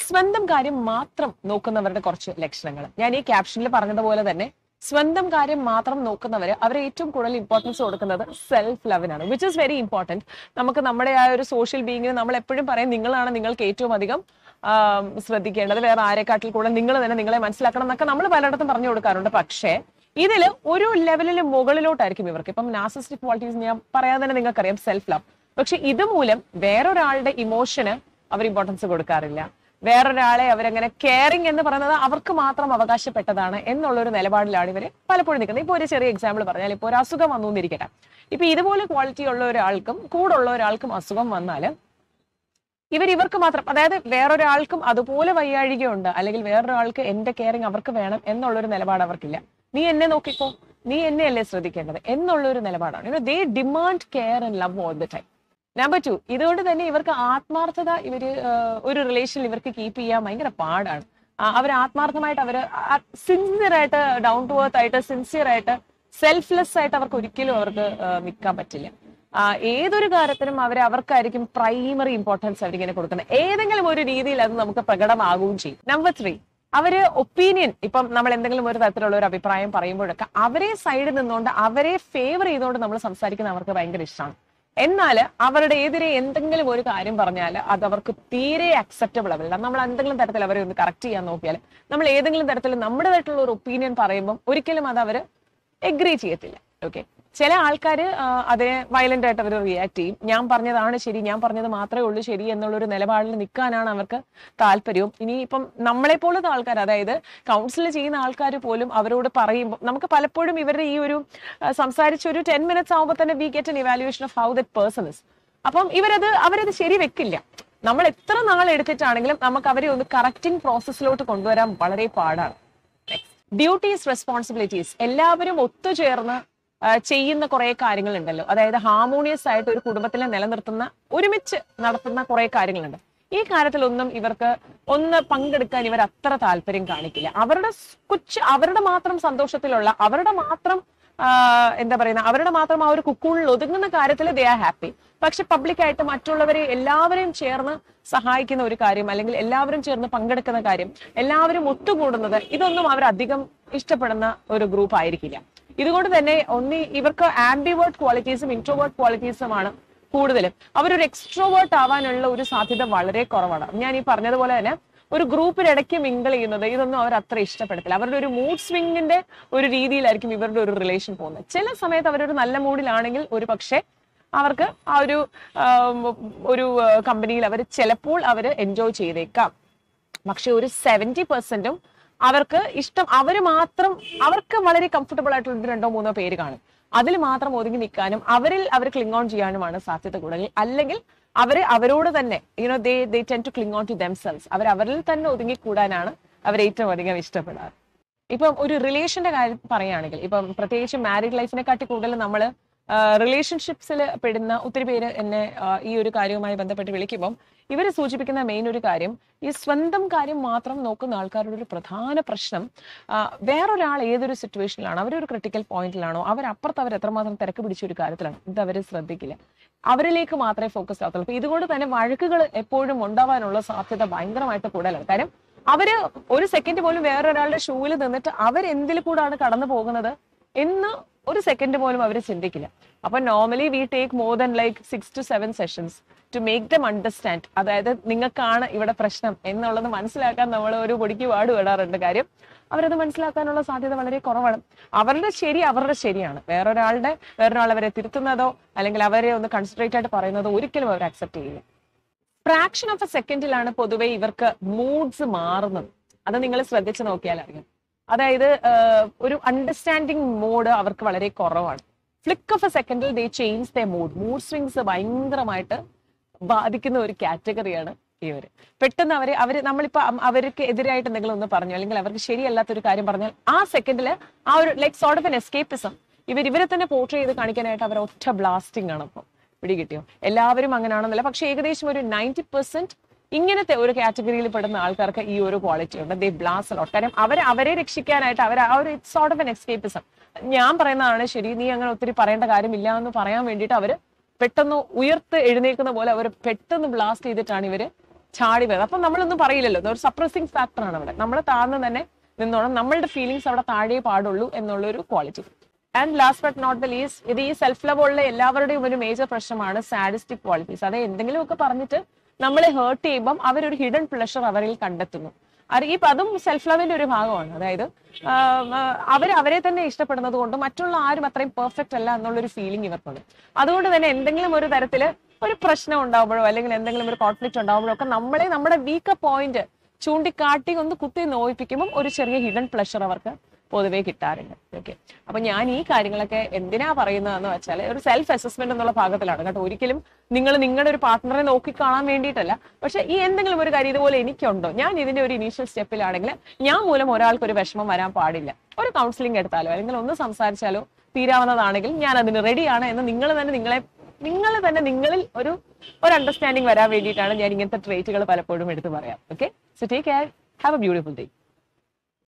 സ്വന്തം കാര്യം മാത്രം നോക്കുന്നവരുടെ കുറച്ച് ലക്ഷണങ്ങൾ ഞാൻ ഈ ക്യാപ്ഷനിൽ പറഞ്ഞതുപോലെ തന്നെ സ്വന്തം കാര്യം മാത്രം നോക്കുന്നവര് അവരെ ഏറ്റവും കൂടുതൽ ഇമ്പോർട്ടൻസ് കൊടുക്കുന്നത് സെൽഫ് ലവിനാണ് വിച്ച് ഇസ് വെരി ഇമ്പോർട്ടന്റ് നമുക്ക് നമ്മുടെ ആ ഒരു സോഷ്യൽ ബീയിങ്ങിന് നമ്മൾ എപ്പോഴും പറയും നിങ്ങളാണ് നിങ്ങൾക്ക് ഏറ്റവും അധികം ആം, ശ്രദ്ധിക്കേണ്ടത് വേറെ ആരെക്കാട്ടിൽ കൂടുതൽ നിങ്ങൾ തന്നെ നിങ്ങളെ മനസ്സിലാക്കണം എന്നൊക്കെ നമ്മൾ പലയിടത്തും പറഞ്ഞു കൊടുക്കാറുണ്ട് പക്ഷേ ഇതിൽ ഒരു ലെവലിൽ മുകളിലോട്ടായിരിക്കും ഇവർക്ക് ഇപ്പം നാസിസ്റ്റിക് ക്വാളിറ്റീസ് ഞാൻ പറയാതെ തന്നെ നിങ്ങൾക്കറിയാം സെൽഫ് ലവ് പക്ഷെ ഇതുമൂലം വേറൊരാളുടെ ഇമോഷന് അവർ ഇമ്പോർട്ടൻസ് കൊടുക്കാറില്ല വേറൊരാളെ അവരങ്ങനെ കെയറിങ് എന്ന് പറയുന്നത് അവർക്ക് മാത്രം അവകാശപ്പെട്ടതാണ് എന്നുള്ള ഒരു നിലപാടിലാണ് ഇവര് പലപ്പോഴും നിൽക്കുന്നത് ഇപ്പൊ ഒരു ചെറിയ എക്സാമ്പിൾ പറഞ്ഞാൽ ഇപ്പൊ ഒരു അസുഖം വന്നു എന്നിരിക്കട്ടെ ഇപ്പൊ ഇതുപോലെ ക്വാളിറ്റി ഉള്ള ഒരാൾക്കും കൂടുള്ള ഒരാൾക്കും അസുഖം വന്നാല് ഇവർ ഇവർക്ക് മാത്രം അതായത് വേറൊരാൾക്കും അതുപോലെ വയ്യാഴികയുണ്ട് അല്ലെങ്കിൽ വേറൊരാൾക്ക് എന്റെ കെയറിങ് അവർക്ക് വേണം എന്നുള്ളൊരു നിലപാട് അവർക്കില്ല നീ എന്നെ നോക്കിക്കോ നീ എന്നെ അല്ലേ ശ്രദ്ധിക്കേണ്ടത് എന്നുള്ളൊരു നിലപാടാണ് they demand care and love all the time number two ഇതുകൊണ്ട് തന്നെ ഇവർക്ക് ആത്മാർത്ഥത ഇവര് ആ, ഒരു റിലേഷനിൽ ഇവർക്ക് കീപ്പ് ചെയ്യാൻ ഭയങ്കര പാടാണ് അവർ ആത്മാർത്ഥമായിട്ട് അവർ സിൻസിയർ ആയിട്ട് ഡൗൺ ടു എർത്ത് ആയിട്ട് സിൻസിയർ ആയിട്ട് സെൽഫ്ലെസ് ആയിട്ട് അവർക്ക് ഒരിക്കലും അവർക്ക് നിൽക്കാൻ പറ്റില്ല ആ, ഏതൊരു കാര്യത്തിനും അവർ അവർക്കായിരിക്കും പ്രൈമറി ഇമ്പോർട്ടൻസ് അവരിങ്ങനെ കൊടുക്കുന്നത് ഏതെങ്കിലും ഒരു രീതിയിൽ അത് നമുക്ക് പ്രകടമാകുകയും ചെയ്യും നമ്പർ ത്രീ അവര് ഒപ്പീനിയൻ ഇപ്പം നമ്മൾ എന്തെങ്കിലും ഒരു തരത്തിലുള്ള ഒരു അഭിപ്രായം പറയുമ്പോഴൊക്കെ അവരെ സൈഡിൽ നിന്നുകൊണ്ട് അവരെ ഫേവർ ചെയ്തുകൊണ്ട് നമ്മൾ സംസാരിക്കുന്ന അവർക്ക് ഭയങ്കര ഇഷ്ടമാണ് എന്നാൽ അവരുടെ എതിരെ എന്തെങ്കിലും ഒരു കാര്യം പറഞ്ഞാൽ അത് അവർക്ക് തീരെ അക്സെപ്റ്റബിൾ ആവില്ല നമ്മൾ എന്തെങ്കിലും തരത്തിൽ അവരെ ഒന്ന് കറക്റ്റ് ചെയ്യാൻ നോക്കിയാൽ നമ്മൾ ഏതെങ്കിലും തരത്തിൽ നമ്മുടേതായിട്ടുള്ള ഒരു ഒപ്പീനിയൻ പറയുമ്പോൾ ഒരിക്കലും അത് അവർ എഗ്രി ചെയ്യത്തില്ല ഓക്കെ ചില ആൾക്കാർ അതിനെ വയലന്റ് ആയിട്ട് അവർ റിയാക്ട് ചെയ്യും ഞാൻ പറഞ്ഞതാണ് ശരി ഞാൻ പറഞ്ഞത് മാത്രമേ ഉള്ളൂ ശരി എന്നുള്ള ഒരു നിലപാടിൽ നിൽക്കാനാണ് അവർക്ക് താല്പര്യവും ഇനി ഇപ്പം നമ്മളെ പോലത്തെ ആൾക്കാർ അതായത് കൗൺസിൽ ചെയ്യുന്ന ആൾക്കാർ പോലും അവരോട് പറയുമ്പോൾ നമുക്ക് പലപ്പോഴും ഇവരുടെ ഈ ഒരു ആ, സംസാരിച്ച ഒരു ടെൻ മിനിറ്റ്സ് ആകുമ്പോൾ തന്നെ we get an evaluation of how that person is അപ്പം ഇവരത് അവരത് ശരി വെക്കില്ല നമ്മൾ എത്ര നാൾ എടുത്തിട്ടാണെങ്കിലും നമുക്ക് അവരെ ഒന്ന് കറക്റ്റിംഗ് പ്രോസസ്സിലോട്ട് കൊണ്ടുവരാൻ വളരെ പാടാണ് ഡ്യൂട്ടീസ് റെസ്പോൺസിബിലിറ്റീസ് എല്ലാവരും ഒത്തുചേർന്ന് ആ, ചെയ്യുന്ന കുറെ കാര്യങ്ങളുണ്ടല്ലോ അതായത് ഹാർമോണിയസ് ആയിട്ട് ഒരു കുടുംബത്തിനെ നിലനിർത്തുന്ന ഒരുമിച്ച് നടത്തുന്ന കുറെ കാര്യങ്ങളുണ്ട് ഈ കാര്യത്തിലൊന്നും ഇവർക്ക് ഒന്ന് പങ്കെടുക്കാൻ ഇവർ അത്ര താല്പര്യം കാണിക്കില്ല അവരുടെ സ് കൊച്ചു അവരുടെ മാത്രം സന്തോഷത്തിലുള്ള അവരുടെ മാത്രം ആ, എന്താ പറയുന്ന അവരുടെ മാത്രം ആ ഒരു കുക്കൂണിൽ ഒതുങ്ങുന്ന കാര്യത്തിൽ ദേ ആർ ഹാപ്പി പക്ഷെ പബ്ലിക്കായിട്ട് മറ്റുള്ളവരെ എല്ലാവരെയും ചേർന്ന് സഹായിക്കുന്ന ഒരു കാര്യം അല്ലെങ്കിൽ എല്ലാവരും ചേർന്ന് പങ്കെടുക്കുന്ന കാര്യം എല്ലാവരും ഒത്തുകൂടുന്നത് ഇതൊന്നും അവർ അധികം ഇഷ്ടപ്പെടുന്ന ഒരു ഗ്രൂപ്പ് ആയിരിക്കില്ല ഇതുകൊണ്ട് തന്നെ ഒന്നി ഇവർക്ക് ആംബിവേർട്ട് ക്വാളിറ്റീസും ഇൻട്രോവേർട്ട് ക്വാളിറ്റീസുമാണ് കൂടുതലും അവരൊരു എക്സ്ട്രോവേർട്ട് ആവാനുള്ള ഒരു സാധ്യത വളരെ കുറവാണ് ഞാൻ ഈ പറഞ്ഞതുപോലെ തന്നെ ഒരു ഗ്രൂപ്പിനിടയ്ക്ക് മിങ്കിൾ ചെയ്യുന്നത് ഇതൊന്നും അവർ അത്ര ഇഷ്ടപ്പെടത്തില്ല അവരുടെ ഒരു മൂഡ് സ്വിങ്ങിന്റെ ഒരു രീതിയിലായിരിക്കും ഇവരുടെ ഒരു റിലേഷൻ പോകുന്നത് ചില സമയത്ത് അവരൊരു നല്ല മൂഡിലാണെങ്കിൽ ഒരു പക്ഷേ അവർക്ക് ആ ഒരു ആം, ഒരു കമ്പനിയിൽ അവർ ചിലപ്പോൾ അവർ എൻജോയ് ചെയ്തേക്കാം പക്ഷെ ഒരു സെവന്റി പെർസെന്റും അവർക്ക് ഇഷ്ടം അവര് മാത്രം അവർക്ക് വളരെ കംഫർട്ടബിൾ ആയിട്ടുള്ള ഒരു രണ്ടോ മൂന്നോ പേര് കാണും അതിൽ മാത്രം ഒതുങ്ങി നിൽക്കാനും അവരിൽ അവർ ക്ലിങ് ഓൺ ചെയ്യാനുമാണ് സാധ്യത കൂടുതൽ അല്ലെങ്കിൽ അവര് അവരോട് തന്നെ you know they they tend to cling on to themselves അവർ അവരിൽ തന്നെ ഒതുങ്ങിക്കൂടാനാണ് അവർ ഏറ്റവും അധികം ഇഷ്ടപ്പെടാറ് ഇപ്പം ഒരു റിലേഷന്റെ കാര്യം പറയുകയാണെങ്കിൽ ഇപ്പം പ്രത്യേകിച്ച് മാരീഡ് ലൈഫിനെ കാട്ടി കൂടുതൽ നമ്മൾ റിലേഷൻഷിപ്സിൽ പെടുന്ന ഒത്തിരി പേര് എന്നെ ആ, ഈ ഒരു കാര്യവുമായി ബന്ധപ്പെട്ട് വിളിക്കുമ്പം ഇവർ സൂചിപ്പിക്കുന്ന മെയിൻ ഒരു കാര്യം ഈ സ്വന്തം കാര്യം മാത്രം നോക്കുന്ന ആൾക്കാരുടെ ഒരു പ്രധാന പ്രശ്നം ആ, വേറൊരാൾ ഏതൊരു സിറ്റുവേഷനിലാണോ അവരൊരു ക്രിട്ടിക്കൽ പോയിന്റിലാണോ അവരപ്പുറത്ത് അവർ എത്രമാത്രം തിരക്ക് പിടിച്ച ഒരു കാര്യത്തിലാണ് ഇത് അവർ ശ്രദ്ധിക്കില്ല അവരിലേക്ക് മാത്രമേ ഫോക്കസ് ആകത്തുള്ളൂ അപ്പൊ ഇതുകൊണ്ട് തന്നെ വഴക്കുകൾ എപ്പോഴും ഉണ്ടാവാനുള്ള സാധ്യത ഭയങ്കരമായിട്ട് കൂടുതലാണ് കാര്യം അവര് ഒരു സെക്കൻഡ് പോലും വേറൊരാളുടെ ഷൂവിൽ നിന്നിട്ട് അവരെന്തിൽ കൂടാണ് കടന്നു പോകുന്നത് എന്ന് ഒരു സെക്കൻഡ് പോലും അവർ ചിന്തിക്കില്ല അപ്പൊ normally we take more than like six to seven sessions to make them understand അതായത് നിങ്ങൾക്കാണ് ഇവിടെ പ്രശ്നം എന്നുള്ളത് മനസ്സിലാക്കാൻ നമ്മൾ ഒരു പൊടിക്ക് പാട് വിടാറുണ്ട് കാര്യം അവരത് മനസ്സിലാക്കാനുള്ള സാധ്യത വളരെ കുറവാണ് അവരുടെ ശരി അവരുടെ ശരിയാണ് വേറൊരാളുടെ വേറൊരാൾ അവരെ തിരുത്തുന്നതോ അല്ലെങ്കിൽ അവരെ ഒന്ന് കൺസെൻട്രേറ്റ് ആയിട്ട് പറയുന്നതോ ഒരിക്കലും അവർ അക്സെപ്റ്റ് ചെയ്യില്ല ഫ്രാക്ഷൻ ഓഫ് എ സെക്കൻഡിലാണ് പൊതുവെ ഇവർക്ക് മൂഡ്സ് മാറുന്നത് അത് നിങ്ങൾ ശ്രദ്ധിച്ചു നോക്കിയാൽ അറിയാം അതായത് ആഹ്, ഒരു അണ്ടർസ്റ്റാൻഡിങ് മോഡ് അവർക്ക് വളരെ കുറവാണ് ഫ്ലിക്ക് ഓഫ് എ സെക്കൻഡിൽ they change the mood mood swings ഭയങ്കരമായിട്ട് ബാധിക്കുന്ന ഒരു കാറ്റഗറിയാണ് ഇവര് പെട്ടെന്ന് അവര് അവര് നമ്മളിപ്പോ അം- അവർക്ക് എതിരായിട്ട് എന്തെങ്കിലും ഒന്ന് പറഞ്ഞു അല്ലെങ്കിൽ അവർക്ക് ശരിയല്ലാത്ത ഒരു കാര്യം പറഞ്ഞാൽ ആ സെക്കൻഡിൽ ആ ഒരു like sort of an escapism ഇവർ ഇവരെ തന്നെ പോർട്രേ ചെയ്ത് കാണിക്കാനായിട്ട് അവർ ഒറ്റ ബ്ലാസ്റ്റിംഗ് ആണ് ഇപ്പം പിടികിട്ടിയോ എല്ലാവരും അങ്ങനെയാണെന്നല്ല പക്ഷെ ഏകദേശം ഒരു നയൻറ്റി പെർസെന്റ് ഇങ്ങനത്തെ ഒരു കാറ്റഗറിയിൽ പെടുന്ന ആൾക്കാർക്ക് ഈ ഒരു ക്വാളിറ്റി ഉണ്ട് ദേ ബ്ലാസ് ലോട്ട് കാര്യം അവർ അവരെ രക്ഷിക്കാനായിട്ട് അവർ ആ ഒരു സോർട്ട് ഓഫ് എൻ എസ്കേപ്പിസം ഞാൻ പറയുന്നതാണ് ശരി നീ അങ്ങനെ ഒത്തിരി പറയേണ്ട കാര്യമില്ല എന്ന് പറയാൻ വേണ്ടിയിട്ട് അവര് പെട്ടെന്ന് ഉയർത്ത് എഴുന്നേൽക്കുന്ന പോലെ അവർ പെട്ടെന്ന് ബ്ലാസ്റ്റ് ചെയ്തിട്ടാണ് ഇവര് ചാടി വരുന്നത് അപ്പം നമ്മളൊന്നും പറയില്ലല്ലോ ഒരു സപ്രസിങ് ഫാക്ടറാണ് അവിടെ നമ്മൾ താഴ്ന്ന് തന്നെ നിന്നോണം നമ്മളുടെ ഫീലിങ്സ് അവിടെ താഴെ പാടുള്ളൂ എന്നുള്ള ഒരു quality and last but not the least ഇത് ഈ സെൽഫ് ലവ് ഉള്ള എല്ലാവരുടെയും ഒരു മേജർ പ്രശ്നമാണ് സാഡിസ്റ്റിക് ക്വാളിറ്റീസ് അത് എന്തെങ്കിലുമൊക്കെ പറഞ്ഞിട്ട് നമ്മളെ ഹേർട്ട് ചെയ്യുമ്പം അവരൊരു ഹിഡൻ പ്ലഷർ അവരിൽ കണ്ടെത്തുന്നു അത് ഈ അതും സെൽഫ് ലവിന്റെ ഒരു ഭാഗമാണ് അതായത് അവർ അവരെ തന്നെ ഇഷ്ടപ്പെടുന്നത് കൊണ്ട് മറ്റുള്ള ആരും അത്രയും പെർഫെക്റ്റ് അല്ല എന്നുള്ളൊരു ഫീലിംഗ് ഇവർക്കുണ്ട് അതുകൊണ്ട് തന്നെ എന്തെങ്കിലും ഒരു തരത്തില് ഒരു പ്രശ്നം ഉണ്ടാവുമ്പോഴോ അല്ലെങ്കിൽ എന്തെങ്കിലും ഒരു കോൺഫ്ലിക്റ്റ് ഉണ്ടാവുമ്പോഴോ ഒക്കെ നമ്മളെ നമ്മുടെ വീക്ക് പോയിന്റ് ചൂണ്ടിക്കാട്ടി ഒന്ന് കുത്തി നോയിപ്പിക്കുമ്പോൾ ഒരു ചെറിയ ഹിഡൻ പ്ലഷർ അവർക്ക് പൊതുവേ കിട്ടാറുണ്ട് ഓക്കെ അപ്പൊ ഞാൻ ഈ കാര്യങ്ങളൊക്കെ എന്തിനാ പറയുന്നതെന്ന് വെച്ചാൽ ഒരു സെൽഫ് അസസ്മെന്റ് എന്നുള്ള ഭാഗത്തിലാണ് കേട്ടോ ഒരിക്കലും നിങ്ങൾ നിങ്ങളുടെ ഒരു പാർട്ട്ണറെ നോക്കി കാണാൻ വേണ്ടിയിട്ടല്ല പക്ഷെ ഈ എന്തെങ്കിലും ഒരു കാര്യം ഇതുപോലെ എനിക്കുണ്ടോ ഞാൻ ഇതിന്റെ ഒരു ഇനീഷ്യൽ സ്റ്റെപ്പിലാണെങ്കിൽ ഞാൻ മൂലം ഒരാൾക്ക് ഒരു വിഷമം വരാൻ പാടില്ല ഒരു കൗൺസിലിംഗ് എടുത്താലോ അല്ലെങ്കിൽ ഒന്ന് സംസാരിച്ചാലോ തീരാവുന്നതാണെങ്കിൽ ഞാൻ അതിന് റെഡിയാണ് എന്ന് നിങ്ങൾ തന്നെ നിങ്ങളെ നിങ്ങൾ തന്നെ നിങ്ങളിൽ ഒരു ഒരു അണ്ടർസ്റ്റാൻഡിങ് വരാൻ വേണ്ടിയിട്ടാണ് ഞാൻ ഇങ്ങനത്തെ ട്രേറ്റുകൾ പലപ്പോഴും എടുത്ത് പറയാം okay so take care have a beautiful day